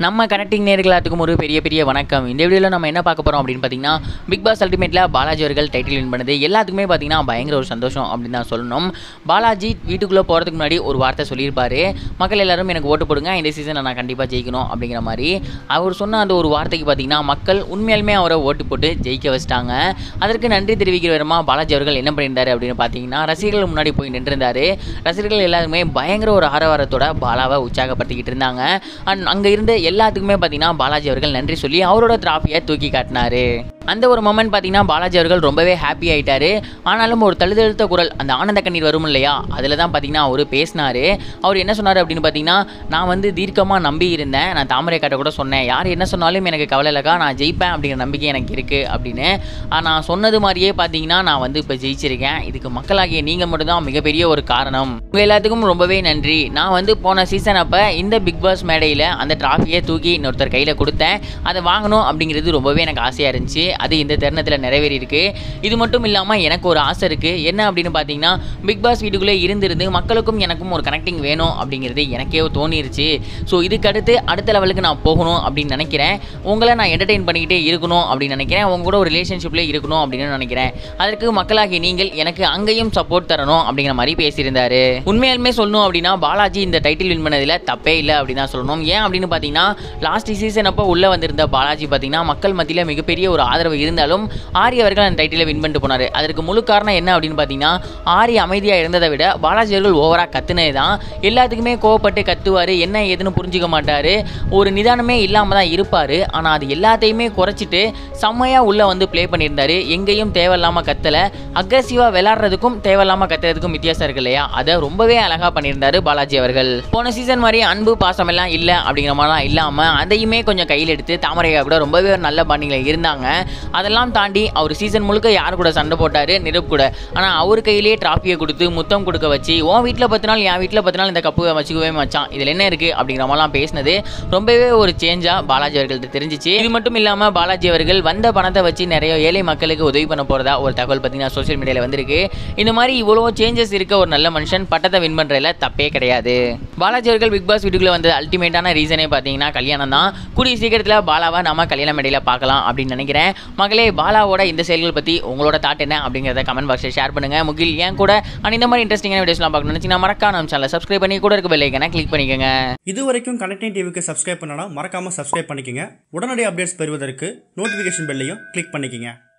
நம்ம கனெக்டிங் நேர்களுக்கும் ஒரு பெரிய பெரிய வணக்கம் இந்த வீடியோவில் நம்ம என்ன பார்க்க போகிறோம் அப்படின்னு பார்த்தீங்கன்னா பிக் பாஸ் அல்டிமேட்டில் பாலாஜி அவர்கள் டைட்டில் வின் பண்ணது எல்லாத்துக்குமே பார்த்தீங்கன்னா பயங்கர ஒரு சந்தோஷம் அப்படின்னு தான் சொல்லணும் பாலாஜி வீட்டுக்குள்ளே போகிறதுக்கு முன்னாடி ஒரு வார்த்தை சொல்லியிருப்பாரு மக்கள் எல்லாரும் எனக்கு ஓட்டு போடுங்க இந்த சீசனை நான் கண்டிப்பாக ஜெயிக்கணும் அப்படிங்கிற மாதிரி அவர் சொன்ன அந்த ஒரு வார்த்தைக்கு பார்த்தீங்கன்னா மக்கள் உண்மையாலுமே அவரை ஓட்டு போட்டு ஜெயிக்க வச்சிட்டாங்க அதற்கு நன்றி தெரிவிக்கிற விதமாக பாலாஜி அவர்கள் என்ன பண்ணியிருந்தாரு அப்படின்னு பார்த்தீங்கன்னா ரசிகர்கள் முன்னாடி போய் நின்றிருந்தாரு ரசிகர்கள் எல்லாருமே பயங்கர ஒரு ஆரவாரத்தோட பாலாவை உற்சாகப்படுத்திக்கிட்டு இருந்தாங்க அண்ட் அங்கே இருந்த எல்லாத்துக்குமே பார்த்தீங்கன்னா பாலாஜி அவர்கள் நன்றி சொல்லி அவரோட டிராஃபியை தூக்கி காட்டினாரு அந்த ஒரு மொமெண்ட் பார்த்தீங்கன்னா பாலாஜி அவர்கள் ரொம்பவே ஹாப்பி ஆயிட்டாரு ஆனாலும் ஒரு தழுதழுத்த குரல் அந்த ஆனந்த கண்ணீர் வரும் இல்லையா அதில் தான் பார்த்தீங்கன்னா அவர் பேசினாரு அவர் என்ன சொன்னார் அப்படின்னு பார்த்தீங்கன்னா நான் வந்து தீர்க்கமாக நம்பி இருந்தேன் நான் தாமரை காட்ட கூட சொன்னேன் யார் என்ன சொன்னாலும் எனக்கு கவலை இல்லைக்கா நான் ஜெயிப்பேன் அப்படிங்கிற நம்பிக்கை எனக்கு இருக்குது அப்படின்னு நான் சொன்னது மாதிரியே பார்த்தீங்கன்னா நான் வந்து இப்போ ஜெயிச்சிருக்கேன் இதுக்கு மக்களாகிய நீங்கள் மட்டும்தான் மிகப்பெரிய ஒரு காரணம் உங்கள் எல்லாத்துக்கும் ரொம்பவே நன்றி நான் வந்து போன சீசன் அப்போ இந்த பிக் பாஸ் மேடையில் அந்த டிராஃபியை தூக்கி இன்னொருத்தர் கையில் கொடுத்தேன் அதை வாங்கணும் அப்படிங்கிறது ரொம்பவே எனக்கு ஆசையாக இருந்துச்சு அது இந்த தருணத்தில் நிறைவேறி இருக்கு இது மட்டும் இல்லாமல் எனக்கு ஒரு ஆசை இருக்குது என்ன அப்படின்னு பார்த்தீங்கன்னா பிக் பாஸ் வீட்டுக்குள்ளே இருந்திருந்து மக்களுக்கும் எனக்கும் ஒரு கனெக்டிங் வேணும் அப்படிங்கிறது எனக்கே தோணிருச்சு ஸோ இதுக்கு அடுத்து அடுத்த லெவலுக்கு நான் போகணும் அப்படின்னு நினைக்கிறேன் உங்களை நான் என்டர்டெயின் பண்ணிக்கிட்டே இருக்கணும் அப்படின்னு நினைக்கிறேன் உங்க கூட ஒரு ரிலேஷன்ஷிப்பில் இருக்கணும் அப்படின்னு நினைக்கிறேன் அதற்கு மக்களாகி நீங்கள் எனக்கு அங்கேயும் சப்போர்ட் தரணும் அப்படிங்கிற மாதிரி பேசியிருந்தாரு உண்மையாலுமே சொல்லணும் அப்படின்னா பாலாஜி இந்த டைட்டில் வின் பண்ணதில் தப்பே இல்லை அப்படின்னு தான் சொல்லணும் ஏன் அப்படின்னு பார்த்தீங்கன்னா லாஸ்ட் சீசன் அப்போ உள்ளே வந்திருந்த பாலாஜி பார்த்தீங்கன்னா மக்கள் மத்தியில் மிகப்பெரிய ஒரு ஆதரவு இருந்தாலும் ஆரி அவர்கள் அந்த டைட்டிலை வின் பண்ணிட்டு போனார் அதற்கு முழு காரணம் என்ன அப்படின்னு பார்த்தீங்கன்னா ஆரி அமைதியாக இருந்ததை விட பாலாஜி அவர்கள் ஓவராக கத்துனது தான் எல்லாத்துக்குமே கோவப்பட்டு கத்துவார் என்ன ஏதுன்னு புரிஞ்சுக்க மாட்டார் ஒரு நிதானமே இல்லாமல் தான் இருப்பார் ஆனால் அது எல்லாத்தையுமே குறைச்சிட்டு செம்மையாக உள்ளே வந்து ப்ளே பண்ணியிருந்தாரு எங்கேயும் தேவையில்லாமல் கத்தலை அக்ரெசிவாக விளாட்றதுக்கும் தேவையில்லாமல் கத்துறதுக்கும் வித்தியாசம் இருக்கு இல்லையா அதை ரொம்பவே அழகாக பண்ணியிருந்தாரு பாலாஜி அவர்கள் போன சீசன் மாதிரி அன்பு பாசம் எல்லாம் இல்லை அப்படிங்கிற மாதிரிலாம் இல்லாமல் அதையுமே கொஞ்சம் கையில் எடுத்து தாமரையா கூட ரொம்பவே ஒரு நல்ல பாண்டிங்கில் இருந்தாங்க அதெல்லாம் தாண்டி அவர் சீசன் முழுக்க யார் கூட சண்டை போட்டார் நிரூப் கூட ஆனால் அவர் கையிலேயே டிராஃபியை கொடுத்து முத்தம் கொடுக்க வச்சு உன் வீட்டில் பத்து நாள் என் வீட்டில் பத்து நாள் இந்த கப்பு வச்சுக்கவே மச்சான் இதில் என்ன இருக்குது அப்படிங்கிற மாதிரிலாம் பேசினது ரொம்பவே ஒரு சேஞ்சாக பாலாஜி அவர்கள்ட்ட தெரிஞ்சிச்சு இது மட்டும் இல்லாமல் பாலாஜி அவர்கள் வந்த பணத்தை வச்சு நிறைய ஏழை மக்களுக்கு உதவி பண்ண போகிறதா ஒரு தகவல் பார்த்தீங்கன்னா சோஷியல் மீடியாவில் வந்திருக்கு இந்த மாதிரி இவ்வளோ சேஞ்சஸ் இருக்க ஒரு நல்ல மனுஷன் பட்டத்தை வின் பண்ணுறதுல தப்பே கிடையாது பாலாஜி அவர்கள் பிக் பாஸ் வீட்டுக்குள்ளே வந்த அல்டிமேட்டான ரீசனே பார்த்தீங்கன்னா கல்யாணம் தான் கூடிய சீக்கிரத்தில் பாலாவை நம்ம கல்யாண மேடையில் பார்க்கலாம் அப்படின்னு நினைக்கிறேன் மகளே பாலாவோட இந்த செயல்கள் பற்றி உங்களோட தாட் என்ன அப்படிங்கிறத கமெண்ட் பாக்ஸில் ஷேர் பண்ணுங்கள் முகில் ஏன் கூட அண்ட் இந்த மாதிரி இன்ட்ரெஸ்டிங்கான வீடியோஸ்லாம் பார்க்கணும்னு நினச்சிங்கன்னா மறக்காம நம்ம சேனலை சப்ஸ்கிரைப் பண்ணி கூட இருக்க பெல்லைக்கனை கிளிக் பண்ணிக்கோங்க இது வரைக்கும் கனெக்டிங் டிவிக்கு சப்ஸ்கிரைப் பண்ணனா மறக்காம சப்ஸ்கிரைப் பண்ணிக்கங்க உடனடி அப்டேட்ஸ் பெறுவதற்கு நோட்டிஃபிகேஷன் பெல்லையும் கிளிக் பண்ணிக்கங்க